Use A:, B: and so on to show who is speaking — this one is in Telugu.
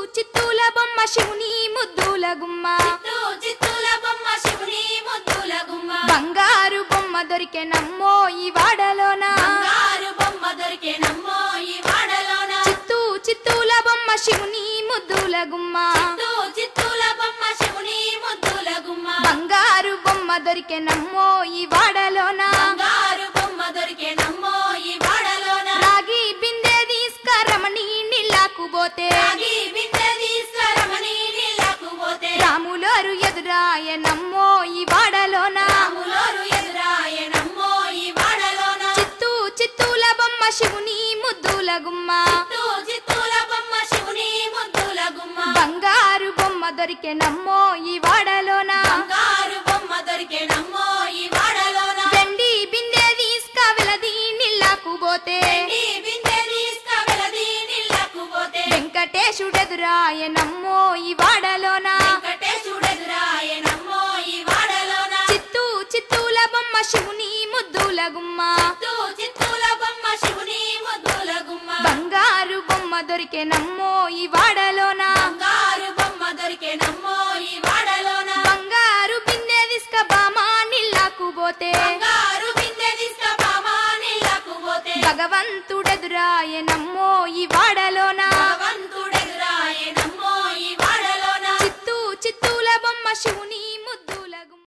A: చిత్తూల బొమ్మ శివుని ముద్దుల గుమ్మ
B: చిత్తూ చిత్తూల బొమ్మ శివుని ముద్దుల గుమ్మ
A: బంగారు బొమ్మ దొరికే నమ్మో ఈ వాడలోన
B: బంగారు బొమ్మ దొరికే నమ్మో ఈ వాడలోన
A: చిత్తూ చిత్తూల బొమ్మ శివుని ముద్దుల గుమ్మ
B: చిత్తూ చిత్తూల బొమ్మ శివుని ముద్దుల గుమ్మ
A: బంగారు బొమ్మ దొరికే నమ్మో ఈ వాడలోన
B: బంగారు బొమ్మ దొరికే నమ్మో ఈ వాడలోన
A: రాగి బిందె తీసుకరమణి నీళ్ళకు పోతే
B: రాగి బిందె తీసుకురమని నీళ్ళకు పోతే
A: రాములోరు ఎదురాయ నమ్మో ఈ వాడలోన
B: రాములోరు ఎదురాయ నమ్మో ఈ వాడలోన
A: చిత్తూ చిత్తూల బొమ్మ శివుని ముద్దుల గుమ్మ
B: చిత్తూ చిత్తూల బొమ్మ శివుని ముద్దుల గుమ్మ
A: బంగారు బొమ్మ దొరికే నమ్మో ఈ వాడలోన
B: బంగారు బొమ్మ దొరికే నమ్మో ఈ వాడలోన
A: వెండి బిందె తీసుక వెలది నీళ్ళకు పోతే
B: వెండి బిందె తీసుకువెళది నీళ్ళకు పోతే
A: వెంకటేశుడెదురాయ నమ్మో ఈ వాడలోన
B: వెంకటేశుడెదురాయ నమ్మో ఈ వాడలోన
A: చిత్తూ చిత్తూల బొమ్మ శివుని ముద్దుల గుమ్మ
B: చిత్తూ చిత్తూల బొమ్మ శివుని ముద్దుల గుమ్మ
A: బంగారు బొమ్మ దొరికే నమ్మో ఈ వాడలోన
B: బంగారు బొమ్మ దొరికే నమ్మో ఈ వాడలోన
A: బంగారు బిందె తీసుక బామా నీళ్ళకు పోతే
B: బంగారు బిందె తీసుకుపామా నీళ్ళకు పోతే
A: భగవంతుడెదురాయ నమ్మో ఈ వాడలోన
B: భగవంతుడే